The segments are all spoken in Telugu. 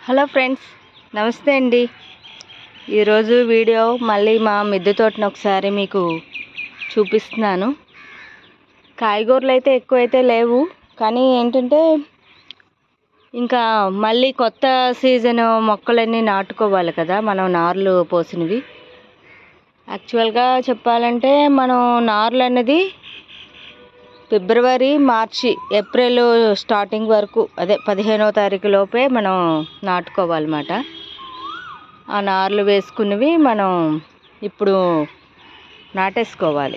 హలో ఫ్రెండ్స్ నమస్తే అండి ఈరోజు వీడియో మళ్ళీ మా మిద్దె తోటను ఒకసారి మీకు చూపిస్తున్నాను కాయగూరలు అయితే ఎక్కువైతే లేవు కానీ ఏంటంటే ఇంకా మళ్ళీ కొత్త సీజన్ మొక్కలన్నీ నాటుకోవాలి కదా మనం నార్లు పోసినవి యాక్చువల్గా చెప్పాలంటే మనం నార్లు అన్నది ఫిబ్రవరి మార్చి ఏప్రిల్ స్టార్టింగ్ వరకు అదే పదిహేనవ తారీఖు లోపే మనం నాటుకోవాలన్నమాట ఆ నార్లు వేసుకున్నవి మనం ఇప్పుడు నాటేసుకోవాలి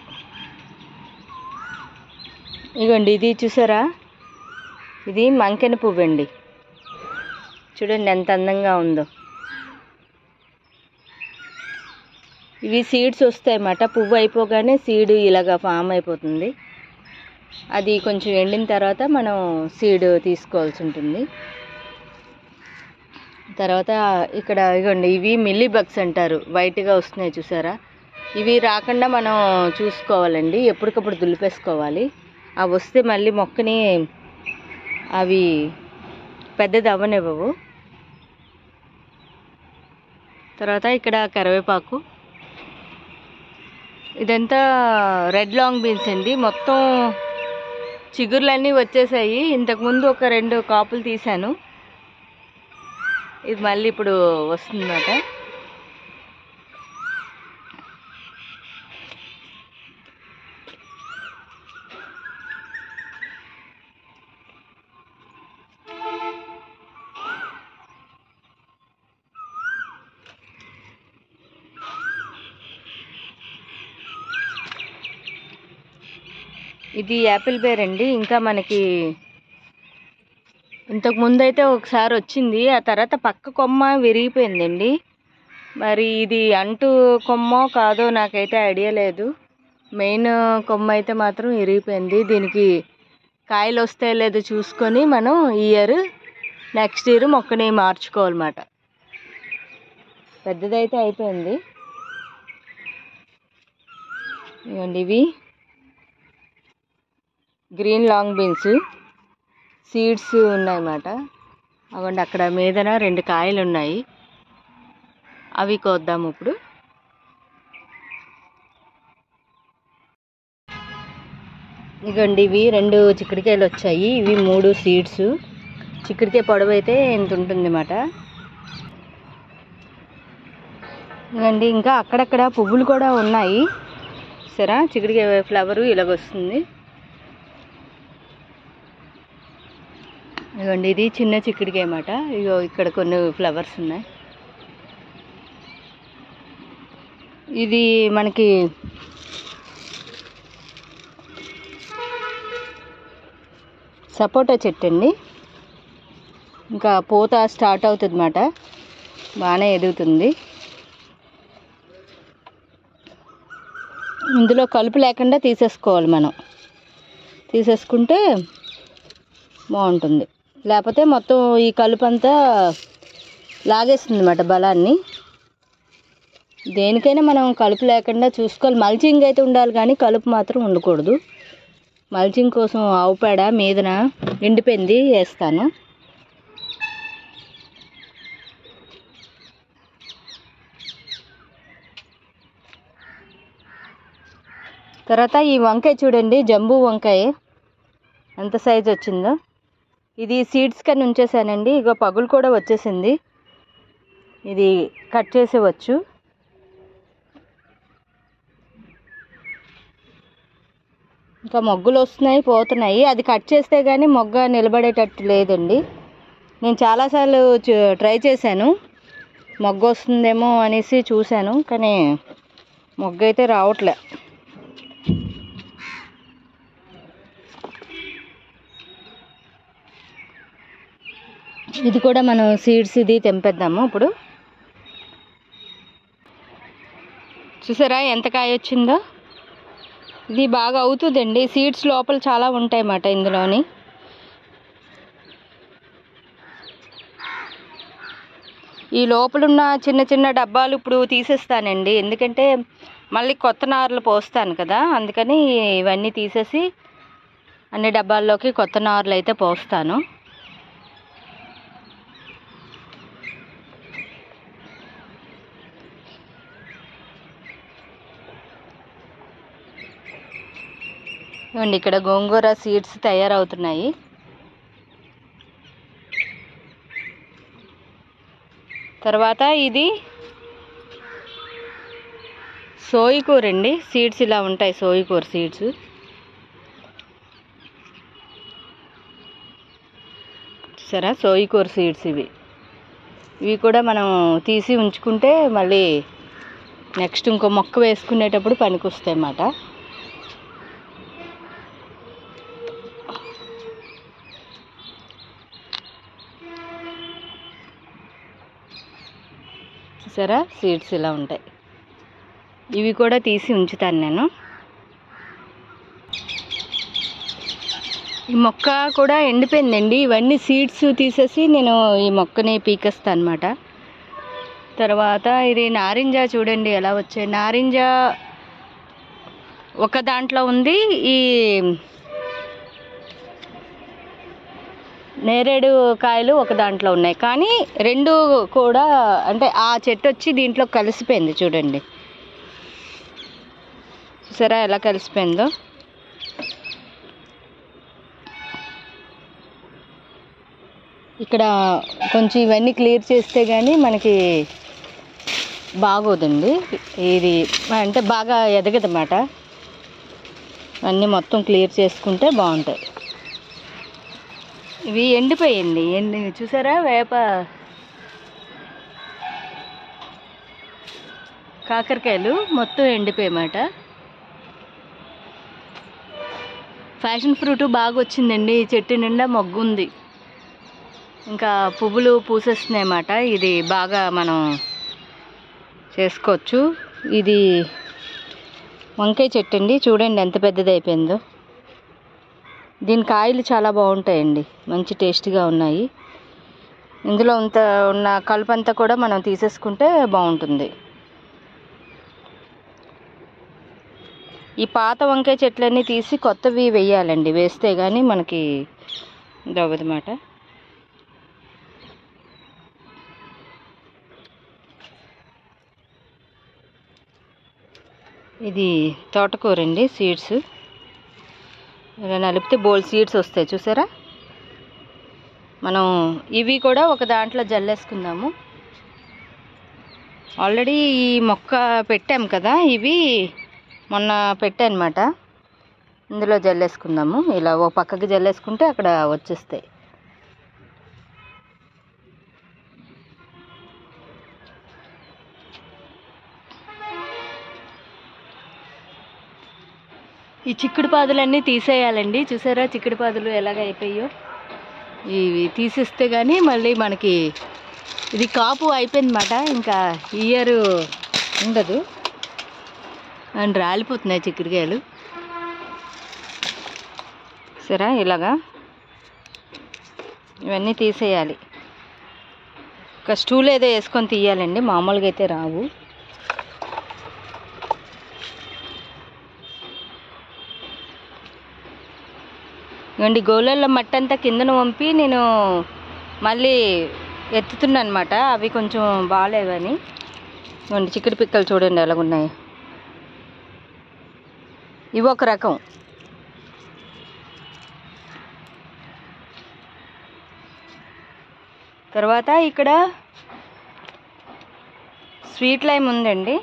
ఇగోండి ఇది చూసారా ఇది మంకెన పువ్వు అండి చూడండి ఎంత అందంగా ఉందో ఇవి సీడ్స్ వస్తాయి అన్నమాట పువ్వు అయిపోగానే సీడ్ ఇలాగా ఫామ్ అయిపోతుంది అది కొంచెం ఎండిన తర్వాత మనం సీడ్ తీసుకోవాల్సి ఉంటుంది తర్వాత ఇక్కడ ఇగోండి ఇవి మిల్లీ బగ్స్ అంటారు వైట్గా వస్తున్నాయి చూసారా ఇవి రాకుండా మనం చూసుకోవాలండి ఎప్పటికప్పుడు దులిపేసుకోవాలి అవి వస్తే మళ్ళీ మొక్కని అవి పెద్దది అవ్వనివ్వవు తర్వాత ఇక్కడ కరివేపాకు ఇదంతా రెడ్ లాంగ్ బీన్స్ అండి మొత్తం చిగుర్లన్నీ వచ్చేసాయి ఇంతకుముందు ఒక రెండు కాపులు తీశాను ఇది మళ్ళీ ఇప్పుడు వస్తుందన్నమాట ఇది యాపిల్ బేర్ అండి ఇంకా మనకి ఇంతకు ముందు అయితే ఒకసారి వచ్చింది ఆ తర్వాత పక్క కొమ్మ విరిగిపోయిందండి మరి ఇది అంటు కొమ్మో కాదో నాకైతే ఐడియా లేదు మెయిన్ కొమ్మ అయితే మాత్రం విరిగిపోయింది దీనికి కాయలు వస్తాయో లేదో చూసుకొని మనం ఈ ఇయర్ నెక్స్ట్ ఇయర్ మొక్కని మార్చుకోవాలన్నమాట పెద్దదైతే అయిపోయింది ఇవ్వండి ఇవి గ్రీన్ లాంగ్ బీన్స్ సీడ్స్ ఉన్నాయన్నమాట అవండి అక్కడ మీదన రెండు కాయలు ఉన్నాయి అవి కోద్దాము ఇప్పుడు ఇగోండి ఇవి రెండు చిక్కుడుకాయలు వచ్చాయి ఇవి మూడు సీడ్స్ చిక్కుడుకాయ పొడవు అయితే ఇంత ఉంటుంది అన్నమాట ఇదండి ఇంకా అక్కడక్కడ పువ్వులు కూడా ఉన్నాయి సరే చిక్కుడుకాయ ఫ్లవరు ఇలాగొస్తుంది ఇదిగోండి ఇది చిన్న చిక్కుడికాయ అన్నమాట ఇగో ఇక్కడ కొన్ని ఫ్లవర్స్ ఉన్నాయి ఇది మనకి సపోటా చెట్టు అండి ఇంకా పూత స్టార్ట్ అవుతుంది అన్నమాట బాగానే ఎదుగుతుంది ఇందులో కలుపు లేకుండా తీసేసుకోవాలి మనం తీసేసుకుంటే బాగుంటుంది లేకపోతే మొత్తం ఈ కలుపు అంతా లాగేస్తుంది అన్నమాట బలాన్ని దేనికైనా మనం కలుపు లేకుండా చూసుకోవాలి మల్చింగ్ అయితే ఉండాలి కానీ కలుపు మాత్రం ఉండకూడదు మల్చింగ్ కోసం ఆవు పేడ మీదన ఎండిపోయింది వేస్తాను తర్వాత ఈ వంకాయ చూడండి జంబూ వంకాయ ఎంత సైజ్ వచ్చిందో ఇది సీడ్స్ కని ఉంచేసానండి ఇక పగులు కూడా వచ్చేసింది ఇది కట్ చేసేవచ్చు ఇంకా మొగ్గులు వస్తున్నాయి పోతున్నాయి అది కట్ చేస్తే కానీ మొగ్గ నిలబడేటట్టు లేదండి నేను చాలాసార్లు ట్రై చేశాను మొగ్గ వస్తుందేమో అనేసి చూశాను కానీ మొగ్గ అయితే రావట్లే ఇది కూడా మనం సీడ్స్ ఇది తెంపేద్దాము ఇప్పుడు చూసారా ఎంత కాయ వచ్చిందో ఇది బాగా అవుతుందండి సీడ్స్ లోపల చాలా ఉంటాయి అన్నమాట ఇందులోని ఈ లోపలున్న చిన్న చిన్న డబ్బాలు ఇప్పుడు తీసేస్తానండి ఎందుకంటే మళ్ళీ కొత్త నార్లు పోస్తాను కదా అందుకని ఇవన్నీ తీసేసి అన్ని డబ్బాల్లోకి కొత్త నార్లు అయితే పోస్తాను ఇవ్వండి ఇక్కడ గోంగూర సీడ్స్ తయారవుతున్నాయి తర్వాత ఇది సోయి కూర అండి సీడ్స్ ఇలా ఉంటాయి సోయి కూర సీడ్స్ చూసారా సోయి కూర సీడ్స్ ఇవి ఇవి కూడా మనం తీసి ఉంచుకుంటే మళ్ళీ నెక్స్ట్ ఇంకో మొక్క వేసుకునేటప్పుడు పనికొస్తాయి అన్నమాట చూసారా సీడ్స్ ఇలా ఉంటాయి ఇవి కూడా తీసి ఉంచుతాను నేను ఈ మొక్క కూడా ఎండిపోయిందండి ఇవన్నీ సీడ్స్ తీసేసి నేను ఈ మొక్కని పీకేస్తాను అనమాట తర్వాత ఇది నారింజ చూడండి ఎలా వచ్చాయి నారింజ ఒక దాంట్లో ఉంది ఈ నేరేడు కాయలు ఒక దాంట్లో ఉన్నాయి కానీ రెండు కూడా అంటే ఆ చెట్టు వచ్చి దీంట్లో కలిసిపోయింది చూడండి చూసారా ఎలా కలిసిపోయిందో ఇక్కడ కొంచెం ఇవన్నీ క్లియర్ చేస్తే కానీ మనకి బాగోదండి ఇది అంటే బాగా ఎదగదన్నమాట అన్నీ మొత్తం క్లియర్ చేసుకుంటే బాగుంటాయి ఇవి ఎండిపోయింది ఎండి చూసారా వేప కాకరకాయలు మొత్తం ఎండిపోయామాట ఫ్యాషన్ ఫ్రూట్ బాగా వచ్చిందండి ఈ చెట్టు నిండా మొగ్గు ఉంది ఇంకా పువ్వులు పూసేస్తున్నాయి అన్నమాట ఇది బాగా మనం చేసుకోవచ్చు ఇది వంకాయ చెట్టు అండి చూడండి ఎంత పెద్దది అయిపోయిందో దీని కాయలు చాలా బాగుంటాయండి మంచి టేస్టీగా ఉన్నాయి ఇందులో అంత ఉన్న కలుపంతా కూడా మనం తీసేసుకుంటే బాగుంటుంది ఈ పాత వంకాయ చెట్లన్నీ తీసి కొత్తవి వేయాలండి వేస్తే కానీ మనకి ఇది అవ్వదన్నమాట ఇది తోటకూర అండి సీడ్స్ ఇలా నలిపితే బోల్ సీడ్స్ వస్తాయి చూసారా మనం ఇవి కూడా ఒక దాంట్లో జల్లేసుకుందాము ఆల్రెడీ ఈ మొక్క పెట్టాం కదా ఇవి మొన్న పెట్టానమాట ఇందులో జల్లేసుకుందాము ఇలా ఓ పక్కకి జల్లేసుకుంటే అక్కడ వచ్చేస్తాయి ఈ చిక్కుడు పాదులన్నీ తీసేయాలండి చూసారా చిక్కుడు పాదులు ఎలాగ అయిపోయాయో ఇవి తీసేస్తే కానీ మళ్ళీ మనకి ఇది కాపు అయిపోయిందన్నమాట ఇంకా ఇయర్ ఉండదు అండ్ రాలిపోతున్నాయి చిక్కుడుకాయలు సరే ఇలాగా ఇవన్నీ తీసేయాలి ఒక స్టూల్ ఏదో వేసుకొని తీయాలండి మామూలుగా అయితే రావు ఇవ్వండి గోళల్లో మట్టి అంతా కిందన వంపి నేను మళ్ళీ ఎత్తుతున్నా అనమాట అవి కొంచెం బాగాలేవని ఇవ్వండి చిక్కుడు పిక్కలు చూడండి ఎలాగున్నాయి ఇవి ఒక రకం తర్వాత ఇక్కడ స్వీట్ లైమ్ ఉందండి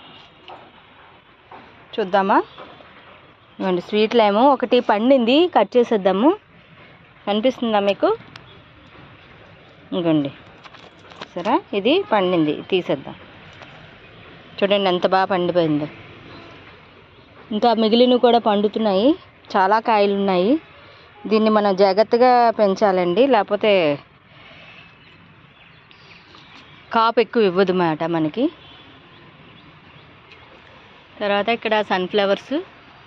చూద్దామా ఇవ్వండి స్వీట్ లైము ఒకటి పండింది కట్ చేసేద్దాము కనిపిస్తుందా మీకు ఇంకోండి సరే ఇది పండింది తీసేద్దాం చూడండి ఎంత బాగా పండిపోయిందో ఇంకా మిగిలినవి కూడా పండుతున్నాయి చాలా కాయలు ఉన్నాయి దీన్ని మనం జాగ్రత్తగా పెంచాలండి లేకపోతే కాపు ఎక్కువ ఇవ్వదు మాట మనకి తర్వాత ఇక్కడ సన్ఫ్లవర్స్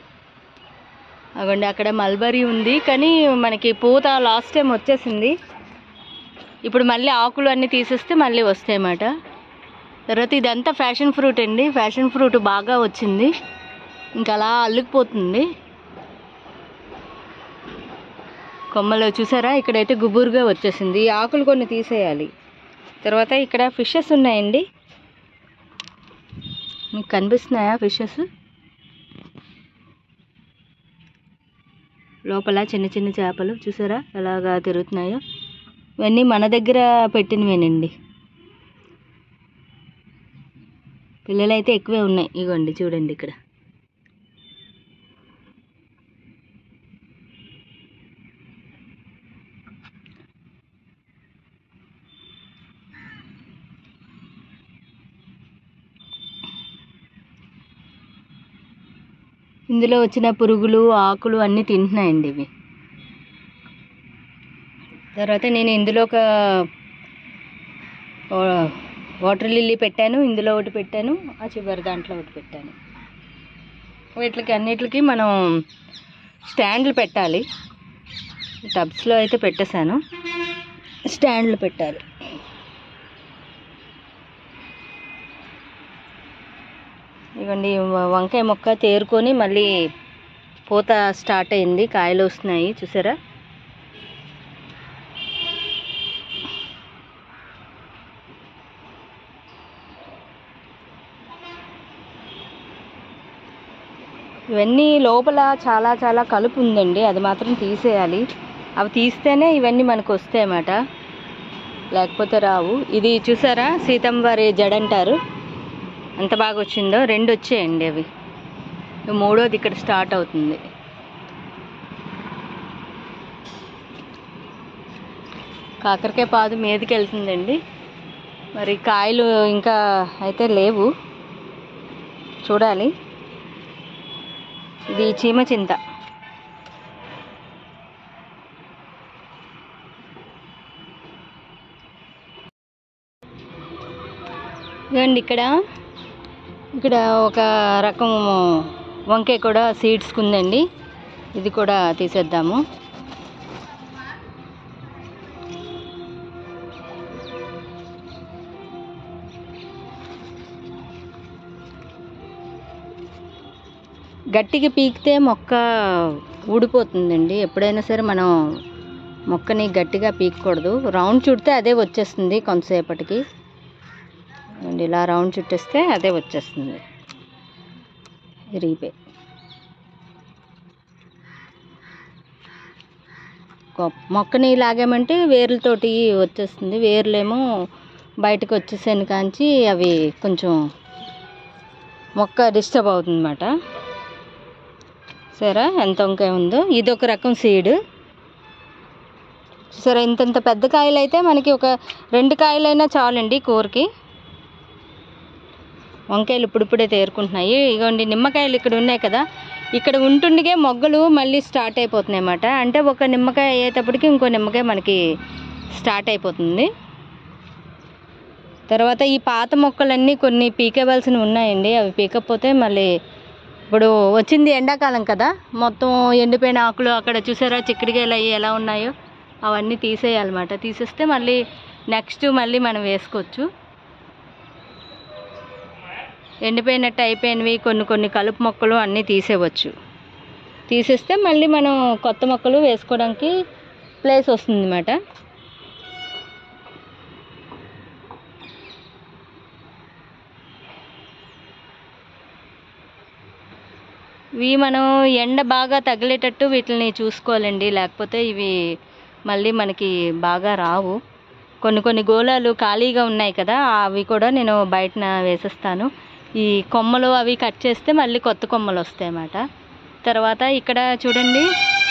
అగండి అక్కడ మల్బరీ ఉంది కానీ మనకి పూత లాస్ట్ టైం వచ్చేసింది ఇప్పుడు మళ్ళీ ఆకులు అన్నీ తీసేస్తే మళ్ళీ వస్తాయన్నమాట తర్వాత ఇదంతా ఫ్యాషన్ ఫ్రూట్ అండి ఫ్యాషన్ ఫ్రూట్ బాగా వచ్చింది ఇంకా అలా అల్లుకుపోతుంది కొమ్మలో చూసారా ఇక్కడైతే గుబురుగా వచ్చేసింది ఈ ఆకులు కొన్ని తీసేయాలి తర్వాత ఇక్కడ ఫిషెస్ ఉన్నాయండి మీకు కనిపిస్తున్నాయా ఫిషెస్ లోపల చిన్న చిన్న చేపలు చూసారా ఎలాగా తిరుగుతున్నాయో ఇవన్నీ మన దగ్గర పెట్టినవేనండి పిల్లలైతే ఎక్కువే ఉన్నాయి ఇగోండి చూడండి ఇక్కడ ఇందులో వచ్చిన పురుగులు ఆకులు అన్నీ తింటున్నాయండి ఇవి తర్వాత నేను ఇందులో ఒక వా- వాటర్ లిల్లీ పెట్టాను ఇందులో ఒకటి పెట్టాను ఆ చివరి దాంట్లో ఒకటి పెట్టాను వీటికి అన్నిటికి మనం స్టాండ్లు పెట్టాలి టబ్స్లో అయితే పెట్టేశాను స్టాండ్లు పెట్టాలి ఇవ్వండి వ- వంకాయ మొక్క తేరుకొని మళ్ళీ పూత స్టార్ట్ అయింది కాయలు వస్తున్నాయి చూసారా ఇవన్నీ లోపల చాలా చాలా కలుపు ఉందండి అది మాత్రం తీసేయాలి అవి తీస్తేనే ఇవన్నీ మనకు వస్తాయి అన్నమాట లేకపోతే రావు ఇది చూసారా సీతమ్మ వారి జడ అంటారు ఎంత బాగా వచ్చిందో రెండు వచ్చాయండి అవి ఇక మూడోది ఇక్కడ స్టార్ట్ అవుతుంది కాకరకాయ పాదు మీదకి వెళ్తుందండి మరి కాయలు ఇంకా అయితే లేవు చూడాలి ఇది చీమ చింత ఇదిగోండి ఇక్కడ ఇక్కడ ఒక రకం వంకాయ కూడా సీడ్స్ ఉందండి ఇది కూడా తీసేద్దాము గట్టిగా పీకితే మొక్క ఊడిపోతుందండి ఎప్పుడైనా సరే మనం మొక్కని గట్టిగా పీకకూడదు రౌండ్ చుడితే అదే వచ్చేస్తుంది కొంతసేపటికి అండ్ ఇలా రౌండ్ చుట్టేస్తే అదే వచ్చేస్తుంది రీపే మొక్కని లాగామంటే వేర్లతోటి వచ్చేస్తుంది వేర్లేమో బయటకు వచ్చేసాను కాంచి అవి కొంచెం మొక్క డిస్టర్బ్ అవుతుంది అన్నమాట సరే ఎంత వంకాయ ఉందో ఇది ఒక రకం సీడ్ సరే ఇంతంత పెద్ద కాయలు అయితే మనకి ఒక రెండు కాయలైనా చాలండి కూరకి వంకాయలు ఇప్పుడిప్పుడే తేరుకుంటున్నాయి ఇగోండి నిమ్మకాయలు ఇక్కడ ఉన్నాయి కదా ఇక్కడ ఉంటుండిగే మొగ్గలు మళ్ళీ స్టార్ట్ అయిపోతున్నాయి అన్నమాట అంటే ఒక నిమ్మకాయ అయ్యేటప్పటికి ఇంకో నిమ్మకాయ మనకి స్టార్ట్ అయిపోతుంది తర్వాత ఈ పాత మొక్కలన్నీ కొన్ని పీకేవలసినవి ఉన్నాయండి అవి పీకపోతే మళ్ళీ ఇప్పుడు వచ్చింది ఎండాకాలం కదా మొత్తం ఎండిపోయిన ఆకులు అక్కడ చూసారా చిక్కుడుకాయలు అవి ఎలా ఉన్నాయో అవన్నీ తీసేయాలన్నమాట తీసేస్తే మళ్ళీ నెక్స్ట్ మళ్ళీ మనం వేసుకోవచ్చు ఎండిపోయినట్టు అయిపోయినవి కొన్ని కొన్ని కలుపు మొక్కలు అన్నీ తీసేయవచ్చు తీసేస్తే మళ్ళీ మనం కొత్త మొక్కలు వేసుకోవడానికి ప్లేస్ వస్తుంది అన్నమాట ఇవి మనం ఎండ బాగా తగిలేటట్టు వీటిని చూసుకోవాలండి లేకపోతే ఇవి మళ్ళీ మనకి బాగా రావు కొన్ని కొన్ని గోళాలు ఖాళీగా ఉన్నాయి కదా అవి కూడా నేను బయటన వేసేస్తాను ఈ కొమ్మలు అవి కట్ చేస్తే మళ్ళీ కొత్త కొమ్మలు వస్తాయి అన్నమాట తర్వాత ఇక్కడ చూడండి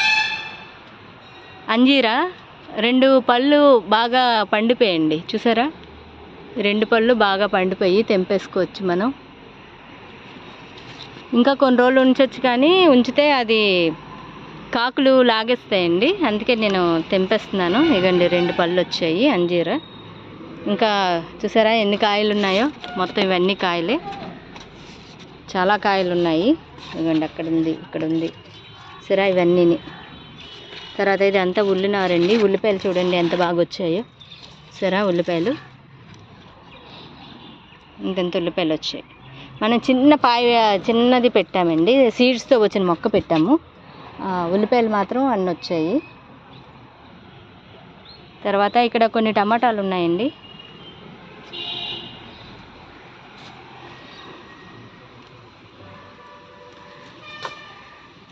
అంజీరా రెండు పళ్ళు బాగా పండిపోయండి చూసారా రెండు పళ్ళు బాగా పండిపోయి తెంపేసుకోవచ్చు మనం ఇంకా కొన్ని రోజులు ఉంచవచ్చు కానీ ఉంచితే అది కాకులు లాగేస్తాయండి అందుకే నేను తెంపేస్తున్నాను ఇగండి రెండు పళ్ళు వచ్చాయి అంజీర ఇంకా చూసారా ఎన్ని కాయలు ఉన్నాయో మొత్తం ఇవన్నీ కాయలే చాలా కాయలు ఉన్నాయి ఇదిగోండి అక్కడ ఉంది ఇక్కడ ఉంది సరే ఇవన్నీని తర్వాత ఇది అంతా ఉల్లినారండి ఉల్లిపాయలు చూడండి ఎంత బాగా వచ్చాయో సరే ఉల్లిపాయలు ఇంతంత ఉల్లిపాయలు వచ్చాయి మనం చిన్న పాయ చిన్నది పెట్టామండి సీడ్స్తో వచ్చిన మొక్క పెట్టాము ఆ, ఉల్లిపాయలు మాత్రం అన్నీ వచ్చాయి తర్వాత ఇక్కడ కొన్ని టమాటాలు ఉన్నాయండి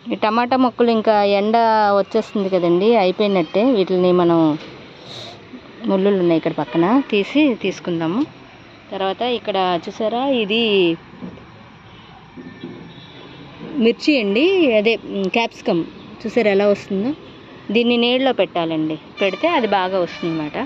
ఈ టమాటా మొక్కలు ఇంకా ఎండ వచ్చేస్తుంది కదండి అయిపోయినట్టే వీటిని మనం ముళ్ళులు ఉన్నాయి ఇక్కడ పక్కన తీసి తీసుకుందాము తర్వాత ఇక్కడ చూసారా ఇది మిర్చి అండి అదే క్యాప్సికమ్ చూసారా ఎలా వస్తుందో దీన్ని నీళ్ళలో పెట్టాలండి పెడితే అది బాగా వస్తుందన్నమాట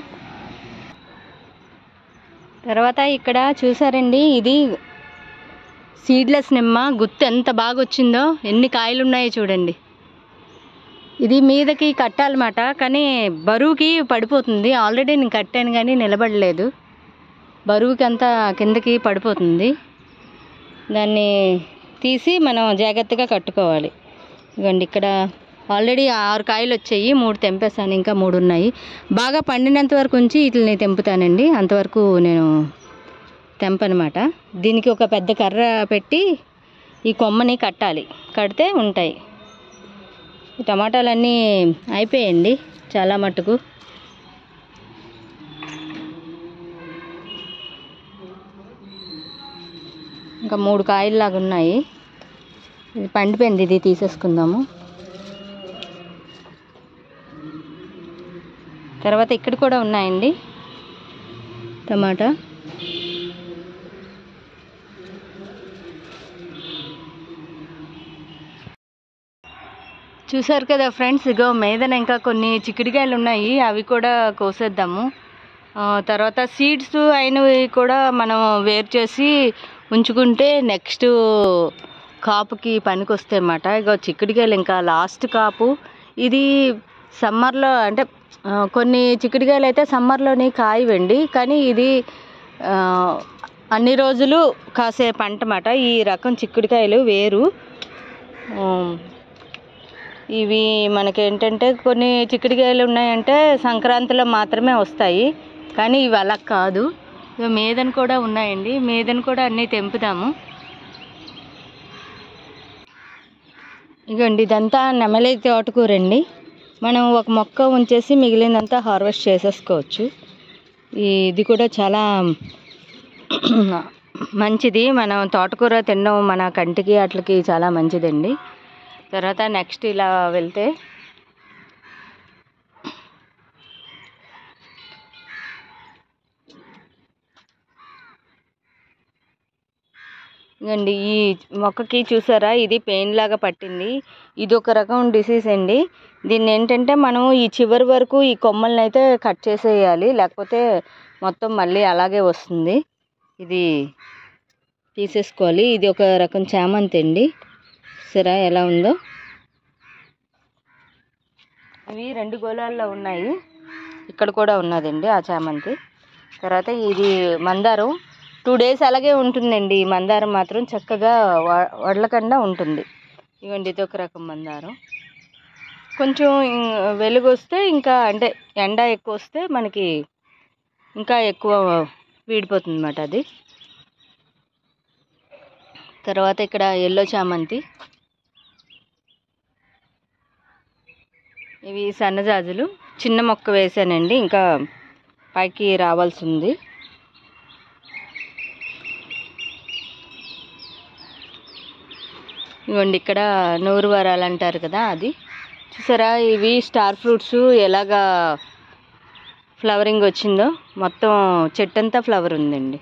తర్వాత ఇక్కడ చూసారండి ఇది సీడ్లెస్ నిమ్మ గుత్తు ఎంత బాగా వచ్చిందో ఎన్ని కాయలు ఉన్నాయో చూడండి ఇది మీదకి కట్టాలన్నమాట కానీ బరువుకి పడిపోతుంది ఆల్రెడీ నేను కట్టాను కానీ నిలబడలేదు బరువుకి అంతా కిందకి పడిపోతుంది దాన్ని తీసి మనం జాగ్రత్తగా కట్టుకోవాలి ఇదిగోండి ఇక్కడ ఆల్రెడీ ఆరు కాయలు వచ్చాయి మూడు తెంపేసాను ఇంకా మూడు ఉన్నాయి బాగా పండినంత వరకు ఉంచి వీటిని తెంపుతానండి అంతవరకు నేను తెంపనమాట దీనికి ఒక పెద్ద కర్ర పెట్టి ఈ కొమ్మని కట్టాలి కడితే ఉంటాయి ఈ టమాటాలన్నీ అయిపోయాయండి చాలా మట్టుకు ఇంకా మూడు కాయల్లాగా ఉన్నాయి ఇది పండిపోయింది ఇది తీసేసుకుందాము తర్వాత ఇక్కడ కూడా ఉన్నాయండి టమాటా చూసారు కదా ఫ్రెండ్స్ ఇగో మీదన ఇంకా కొన్ని చిక్కుడుకాయలు ఉన్నాయి అవి కూడా కోసేద్దాము ఆ, తర్వాత సీడ్స్ అయినవి కూడా మనం వేరు చేసి ఉంచుకుంటే నెక్స్ట్ కాపుకి పనికి వస్తాయి అన్నమాట ఇగో చిక్కుడుకాయలు ఇంకా లాస్ట్ కాపు ఇది సమ్మర్లో అంటే ఆ, కొన్ని చిక్కుడుకాయలు అయితే సమ్మర్లోని కాయవండి కానీ ఇది ఆ, అన్ని రోజులు కాసే పంట అన్నమాట ఈ రకం చిక్కుడుకాయలు వేరు ఆ, ఇవి మనకేంటంటే కొన్ని చిక్కుడుకాయలు ఉన్నాయంటే సంక్రాంతిలో మాత్రమే వస్తాయి కానీ ఇవి అలా కాదు ఇక మేదన కూడా ఉన్నాయండి మేదన కూడా అన్నీ తెంపుదాము ఇగోండి ఇదంతా నెమలి తోటకూరండి మనం ఒక మొక్క ఉంచేసి మిగిలిందంతా హార్వెస్ట్ చేసేసుకోవచ్చు ఈ- ఇది కూడా చాలా మంచిది మనం తోటకూర తినడం మన కంటికి అట్లకి చాలా మంచిదండి తర్వాత నెక్స్ట్ ఇలా వెళ్తే ఇదండి ఈ మొక్కకి చూసారా ఇది పెయిన్ లాగా పట్టింది ఇది ఒక రకం డిసీజ్ అండి దీన్ని ఏంటంటే మనం ఈ చివరి వరకు ఈ కొమ్మల్ని అయితే కట్ చేసేయాలి లేకపోతే మొత్తం మళ్ళీ అలాగే వస్తుంది ఇది తీసేసుకోవాలి ఇది ఒక రకం చామంతి అండి సరే ఎలా ఉందో ఇవి రెండు గోళాల్లో ఉన్నాయి ఇక్కడ కూడా ఉన్నదండి ఆ చామంతి తర్వాత ఇది మందారం టూ డేస్ అలాగే ఉంటుందండి ఈ మందారం మాత్రం చక్కగా వ- వడలకుండా ఉంటుంది ఇవ్వండి ఇది ఒక రకం మందారం కొంచెం ఇం- వెలుగు వస్తే ఇంకా అంటే ఎండ ఎక్కువ వస్తే మనకి ఇంకా ఎక్కువ వీడిపోతుంది అన్నమాట అది తర్వాత ఇక్కడ ఎల్లో చామంతి ఇవి సన్నజాజులు చిన్న మొక్క వేసానండి ఇంకా పైకి రావాల్సి ఉంది ఇవ్వండి ఇక్కడ నూరు వరాలు అంటారు కదా అది చూసారా ఇవి స్టార్ ఫ్రూట్స్ ఎలాగా ఫ్లవరింగ్ వచ్చిందో మొత్తం చెట్టంతా ఫ్లవర్ ఉందండి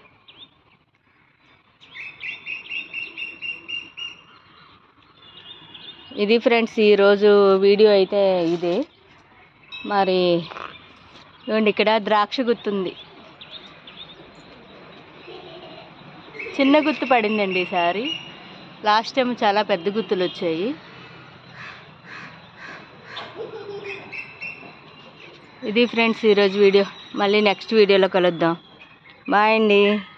ఇది ఫ్రెండ్స్ ఈరోజు వీడియో అయితే ఇదే మరి ఇవ్వండి ఇక్కడ ద్రాక్ష గుత్తుంది చిన్న గుత్తు పడిందండి ఈసారి లాస్ట్ టైం చాలా పెద్ద గుత్తులు వచ్చాయి ఇది ఫ్రెండ్స్ ఈరోజు వీడియో మళ్ళీ నెక్స్ట్ వీడియోలో కలుద్దాం బాయ్ అండి